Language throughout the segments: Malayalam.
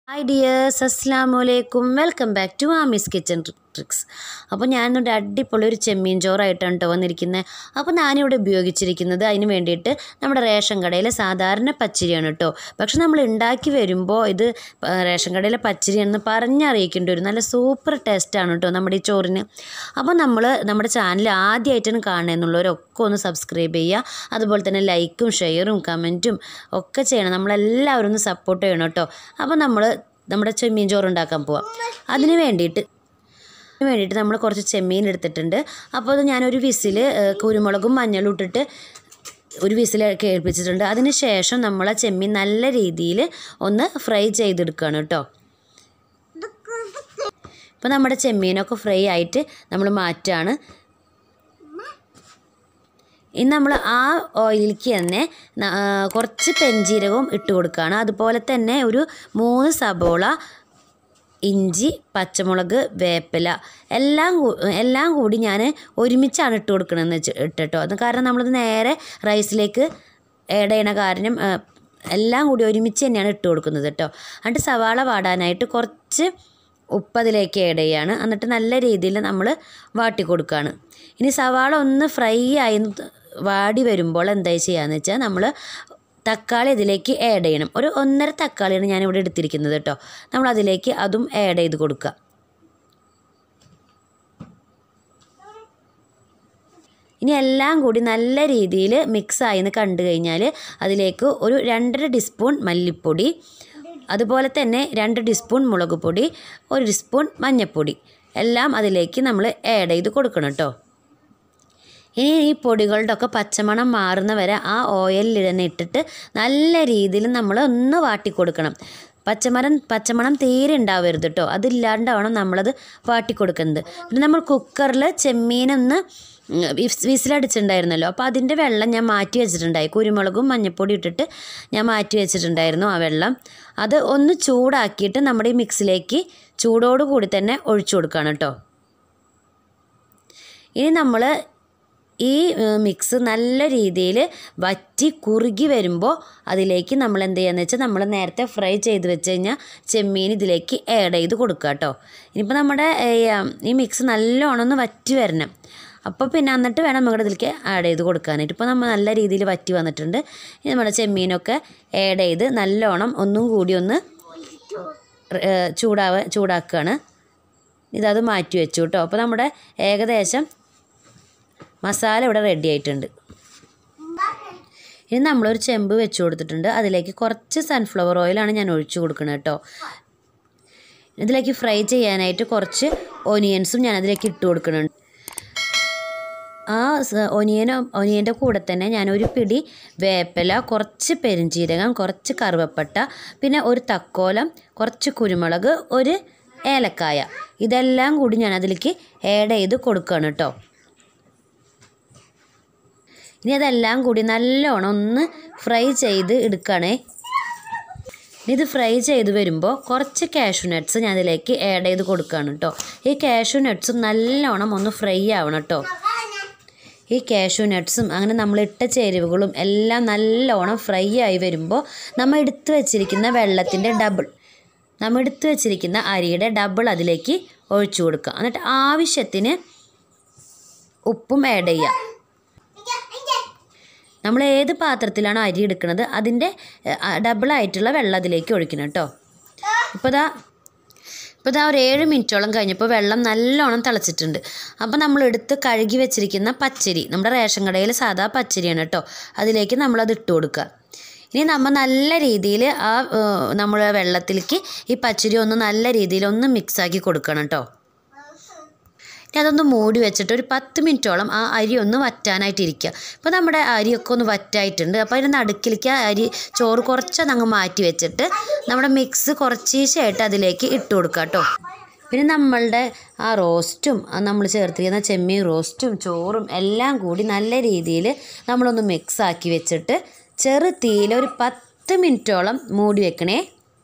ഹായ് ഡിയേഴ്സ് അസ്സാം വലൈക്കും welcome back to Ami's kitchen tricks അപ്പോൾ ഞാനിവിടെ അടിപൊളി ഒരു ചെമ്മീൻ ചോറായിട്ടാണ് കേട്ടോ വന്നിരിക്കുന്നത് അപ്പോൾ ഞാനിവിടെ ഉപയോഗിച്ചിരിക്കുന്നത് അതിന് വേണ്ടിയിട്ട് നമ്മുടെ റേഷൻ കടയിലെ സാധാരണ പച്ചരിയാണ് കേട്ടോ പക്ഷെ നമ്മൾ ഉണ്ടാക്കി വരുമ്പോൾ ഇത് പ- റേഷൻ കടയിലെ പച്ചരിയാണെന്ന് പറഞ്ഞറിയിക്കേണ്ടി വരും നല്ല സൂപ്പർ ടേസ്റ്റാണ് കേട്ടോ നമ്മുടെ ഈ ചോറിന് അപ്പോൾ നമ്മൾ നമ്മുടെ ചാനൽ ആദ്യമായിട്ടാണ് കാണുന്നുള്ളവരൊക്കെ ഒന്ന് സബ്സ്ക്രൈബ് ചെയ്യുക അതുപോലെ തന്നെ ലൈക്കും ഷെയറും കമൻറ്റും ഒക്കെ ചെയ്യണം നമ്മളെല്ലാവരും ഒന്ന് സപ്പോർട്ട് ചെയ്യണം കേട്ടോ അപ്പോൾ നമ്മൾ നമ്മുടെ ചെമ്മീൻ ചോറ് ഉണ്ടാക്കാൻ പോവാം അതിന് വേണ്ടിയിട്ട് അതിന് വേണ്ടിയിട്ട് നമ്മൾ കുറച്ച് ചെമ്മീൻ എടുത്തിട്ടുണ്ട് അപ്പോൾ അത് ഞാനൊരു വിസിൽ കുരുമുളകും മഞ്ഞളും ഇട്ടിട്ട് ഒരു വിസിൽ കേൾപ്പിച്ചിട്ടുണ്ട് അതിന് ശേഷം നമ്മൾ ആ ചെമ്മീൻ നല്ല രീതിയിൽ ഒന്ന് ഫ്രൈ ചെയ്തെടുക്കുകയാണ് കേട്ടോ ഇപ്പോൾ നമ്മുടെ ചെമ്മീനൊക്കെ ഫ്രൈ ആയിട്ട് നമ്മൾ മാറ്റാണ് ഇനി നമ്മൾ ആ ഓയിലിലേക്ക് തന്നെ ന- ആ, കുറച്ച് പെഞ്ചീരകവും ഇട്ട് കൊടുക്കുകയാണ് അതുപോലെ തന്നെ ഒരു മൂന്ന് സബോള ഇഞ്ചി പച്ചമുളക് വേപ്പില എല്ലാം കൂ- എല്ലാം കൂടി ഞാൻ ഒരുമിച്ചാണ് ഇട്ട് കൊടുക്കണമെന്ന് വെച്ച് ഇട്ടിട്ടോ അത് കാരണം നമ്മളത് നേരെ റൈസിലേക്ക് ആഡ് ചെയ്യണ കാരണം ആ, എല്ലാം കൂടി ഒരുമിച്ച് തന്നെയാണ് ഇട്ട് കൊടുക്കുന്നത് കേട്ടോ എന്നിട്ട് സവാള വാടാനായിട്ട് കുറച്ച് ഉപ്പ് അതിലേക്ക് ആഡ് ചെയ്യാണ് എന്നിട്ട് നല്ല രീതിയിൽ നമ്മൾ വാട്ടി കൊടുക്കുകയാണ് ഇനി സവാള ഒന്ന് ഫ്രൈ ആയി വാടി വരുമ്പോൾ എന്താ ചെയ്യാന്ന് വെച്ചാൽ നമ്മൾ തക്കാളി ഇതിലേക്ക് ആഡ് ചെയ്യണം ഒരു ഒന്നര തക്കാളിയാണ് ഞാനിവിടെ എടുത്തിരിക്കുന്നത് കേട്ടോ നമ്മൾ അതിലേക്ക് അതും ആഡ് ചെയ്ത് കൊടുക്കുക ഇനി എല്ലാം കൂടി നല്ല രീതിയിൽ മിക്സ് ആയെന്ന് കണ്ടു കഴിഞ്ഞാൽ അതിലേക്ക് ഒരു രണ്ടര ടീസ്പൂൺ മല്ലിപ്പൊടി അതുപോലെ തന്നെ രണ്ട് ടീസ്പൂൺ മുളക് പൊടി ഒരു ടീസ്പൂൺ മഞ്ഞൾപ്പൊടി എല്ലാം അതിലേക്ക് നമ്മൾ ആഡ് ചെയ്ത് കൊടുക്കണം കേട്ടോ ഇനി ഈ പൊടികളുടെ ഒക്കെ പച്ചമണം മാറുന്ന വരെ ആ ഓയിലിൽ തന്നെ ഇട്ടിട്ട് നല്ല രീതിയിൽ നമ്മൾ ഒന്ന് വാട്ടി കൊടുക്കണം പച്ചമരം പച്ചമണം തീരെ ഉണ്ടാവരുത് കേട്ടോ അതില്ലാണ്ടാവണം നമ്മളത് വാട്ടി കൊടുക്കുന്നത് പിന്നെ നമ്മൾ കുക്കറിൽ ചെമ്മീനൊന്ന് വിസ് വിസിലടിച്ചിട്ടുണ്ടായിരുന്നല്ലോ അപ്പോൾ അതിൻ്റെ വെള്ളം ഞാൻ മാറ്റി വെച്ചിട്ടുണ്ടായി കുരുമുളകും മഞ്ഞൾപ്പൊടി ഇട്ടിട്ട് ഞാൻ മാറ്റി വെച്ചിട്ടുണ്ടായിരുന്നു ആ വെള്ളം അത് ഒന്ന് ചൂടാക്കിയിട്ട് നമ്മുടെ ഈ മിക്സിലേക്ക് ചൂടോടുകൂടി തന്നെ ഒഴിച്ചു കൊടുക്കണം കേട്ടോ ഇനി നമ്മൾ ഈ ഏഹ്, മിക്സ് നല്ല രീതിയിൽ വറ്റി കുറുകി വരുമ്പോൾ അതിലേക്ക് നമ്മൾ എന്ത് ചെയ്യാന്ന് വെച്ചാൽ നമ്മൾ നേരത്തെ ഫ്രൈ ചെയ്ത് വെച്ച് കഴിഞ്ഞാൽ ചെമ്മീൻ ഇതിലേക്ക് ആഡ് ചെയ്ത് കൊടുക്കുക കേട്ടോ ഇനിയിപ്പോൾ നമ്മുടെ ഏഹ്, ഈ മിക്സ് നല്ലോണം ഒന്ന് വറ്റി വരണം അപ്പോൾ പിന്നെ എന്നിട്ട് വേണം നമ്മുടെ ഇതിലേക്ക് ആഡ് ചെയ്ത് കൊടുക്കാനായിട്ട് ഇപ്പോൾ നമ്മൾ നല്ല രീതിയിൽ വറ്റി വന്നിട്ടുണ്ട് ഇനി നമ്മുടെ ചെമ്മീനൊക്കെ ആഡ് ചെയ്ത് നല്ലോണം ഒന്നും കൂടി ഒന്ന് ഏഹ്, ചൂടാവ ചൂടാക്കുകയാണ് ഇതത് മാറ്റി വെച്ചു കേട്ടോ അപ്പോൾ നമ്മുടെ ഏകദേശം മസാല ഇവിടെ റെഡി ആയിട്ടുണ്ട് ഇനി നമ്മളൊരു ചെമ്പ് വെച്ച് കൊടുത്തിട്ടുണ്ട് അതിലേക്ക് കുറച്ച് സൺഫ്ലവർ ഓയിലാണ് ഞാൻ ഒഴിച്ചു കൊടുക്കുന്നത് കേട്ടോ ഇതിലേക്ക് ഫ്രൈ ചെയ്യാനായിട്ട് കുറച്ച് ഒനിയൻസും ഞാൻ അതിലേക്ക് ഇട്ട് കൊടുക്കുന്നുണ്ട് ആ ഒനിയനും ഒനിയൻ്റെ കൂടെ തന്നെ ഞാനൊരു പിടി വേപ്പില കുറച്ച് പെരിഞ്ചീരകം കുറച്ച് കറുവപ്പട്ട പിന്നെ ഒരു തക്കോലം കുറച്ച് കുരുമുളക് ഒരു ഏലക്കായ ഇതെല്ലാം കൂടി ഞാൻ അതിലേക്ക് ആഡ് ചെയ്ത് കൊടുക്കുകയാണ് കേട്ടോ ഇനി അതെല്ലാം കൂടി നല്ലോണം ഒന്ന് ഫ്രൈ ചെയ്ത് എടുക്കണേ ഇനി ഇത് ഫ്രൈ ചെയ്ത് വരുമ്പോൾ കുറച്ച് കാഷ്യൂ നട്ട്സ് ഞാൻ അതിലേക്ക് ആഡ് ചെയ്ത് കൊടുക്കുകയാണ് കേട്ടോ ഈ കാഷ്യൂ നട്ട്സും നല്ലോണം ഒന്ന് ഫ്രൈ ആവണം കേട്ടോ ഈ കാഷ്യൂ നട്ട്സും അങ്ങനെ നമ്മൾ ഇട്ട ചേരുവകളും എല്ലാം നല്ലോണം ഫ്രൈ ആയി വരുമ്പോൾ നമ്മൾ എടുത്തു വെച്ചിരിക്കുന്ന വെള്ളത്തിൻ്റെ ഡബിൾ നമ്മൾ എടുത്തു വെച്ചിരിക്കുന്ന അരിയുടെ ഡബിൾ അതിലേക്ക് ഒഴിച്ചു കൊടുക്കുക എന്നിട്ട് ആവശ്യത്തിന് ഉപ്പും ആഡ് ചെയ്യുക നമ്മൾ ഏത് പാത്രത്തിലാണോ അരി എടുക്കുന്നത് അതിൻ്റെ ഡബിളായിട്ടുള്ള വെള്ളം അതിലേക്ക് ഒഴിക്കണം കേട്ടോ ഇപ്പോൾ ദാ ഇപ്പോൾ ദാ ഒരു ഏഴ് മിനിറ്റോളം കഴിഞ്ഞപ്പോൾ വെള്ളം നല്ലോണം തിളച്ചിട്ടുണ്ട് അപ്പോൾ നമ്മൾ എടുത്ത് കഴുകി വെച്ചിരിക്കുന്ന പച്ചരി നമ്മുടെ റേഷൻ കടയിൽ സാധാ പച്ചരിയാണ് കേട്ടോ അതിലേക്ക് നമ്മളത് ഇട്ട് കൊടുക്കുക ഇനി നമ്മൾ നല്ല രീതിയിൽ ആ നമ്മൾ വെള്ളത്തിലേക്ക് ഈ പച്ചരി ഒന്ന് നല്ല രീതിയിൽ ഒന്ന് മിക്സാക്കി കൊടുക്കണം കേട്ടോ ഇനി അതൊന്ന് മൂടി വെച്ചിട്ട് ഒരു പത്ത് മിനിറ്റോളം ആ അരി ഒന്ന് വറ്റാനായിട്ട് ഇരിക്കുക ഇപ്പോൾ നമ്മുടെ അരിയൊക്കെ ഒന്ന് വറ്റായിട്ടുണ്ട് അപ്പോൾ അതിൻ്റെ നടുക്കിലേക്ക് ആ അരി ചോറ് കുറച്ചൊന്ന് അങ്ങ് മാറ്റി വെച്ചിട്ട് നമ്മുടെ മിക്സ് കുറച്ചീശയായിട്ട് അതിലേക്ക് ഇട്ട് കൊടുക്കുക കേട്ടോ പിന്നെ നമ്മളുടെ ആ റോസ്റ്റും ആ നമ്മൾ ചേർത്തിരിക്കുന്ന ചെമ്മീൻ റോസ്റ്റും ചോറും എല്ലാം കൂടി നല്ല രീതിയിൽ നമ്മളൊന്ന് മിക്സ് ആക്കി വെച്ചിട്ട് ചെറു തീയിൽ ഒരു പത്ത് മിനിറ്റോളം മൂടി വെക്കണേ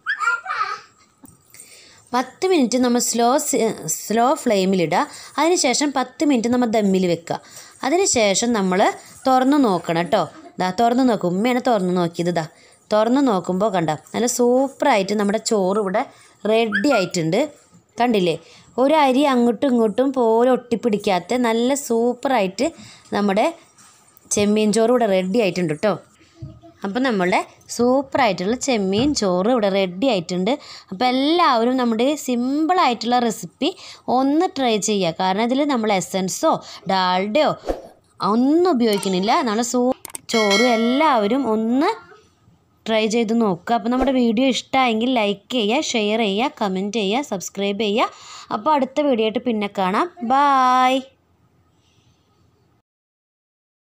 പത്ത് മിനിറ്റ് നമ്മൾ സ്ലോ സ്ലോ ഫ്ലെയിമിലിടുക അതിനുശേഷം പത്ത് മിനിറ്റ് നമ്മൾ ദമ്മിൽ വെക്കുക അതിനുശേഷം നമ്മൾ തുറന്ന് നോക്കണം കേട്ടോ ദാ തുറന്ന് നോക്കും ഉമ്മയാണ് തുറന്ന് നോക്കിയത് ദാ തുറന്ന് നോക്കുമ്പോൾ കണ്ട നല്ല സൂപ്പറായിട്ട് നമ്മുടെ ചോറ് ഇവിടെ റെഡി ആയിട്ടുണ്ട് കണ്ടില്ലേ ഒരു അരി അങ്ങോട്ടും ഇങ്ങോട്ടും പോലെ ഒട്ടിപ്പിടിക്കാത്ത നല്ല സൂപ്പറായിട്ട് നമ്മുടെ ചെമ്മീൻ ചോറ് ഇവിടെ റെഡി ആയിട്ടുണ്ട് കേട്ടോ അപ്പോൾ നമ്മളുടെ സൂപ്പറായിട്ടുള്ള ചെമ്മീൻ ചോറ് ഇവിടെ റെഡി ആയിട്ടുണ്ട് അപ്പോൾ എല്ലാവരും നമ്മുടെ സിമ്പിളായിട്ടുള്ള റെസിപ്പി ഒന്ന് ട്രൈ ചെയ്യുക കാരണം ഇതിൽ നമ്മൾ എസൻസോ ഡാൽഡയോ ഒന്നും ഉപയോഗിക്കുന്നില്ല നല്ല സൂ ചോറും എല്ലാവരും ഒന്ന് ട്രൈ ചെയ്ത് നോക്കുക അപ്പോൾ നമ്മുടെ വീഡിയോ ഇഷ്ടമായെങ്കിൽ ലൈക്ക് ചെയ്യുക ഷെയർ ചെയ്യുക കമൻറ്റ് ചെയ്യുക സബ്സ്ക്രൈബ് ചെയ്യുക അപ്പോൾ അടുത്ത വീഡിയോ ആയിട്ട് പിന്നെ കാണാം ബായ്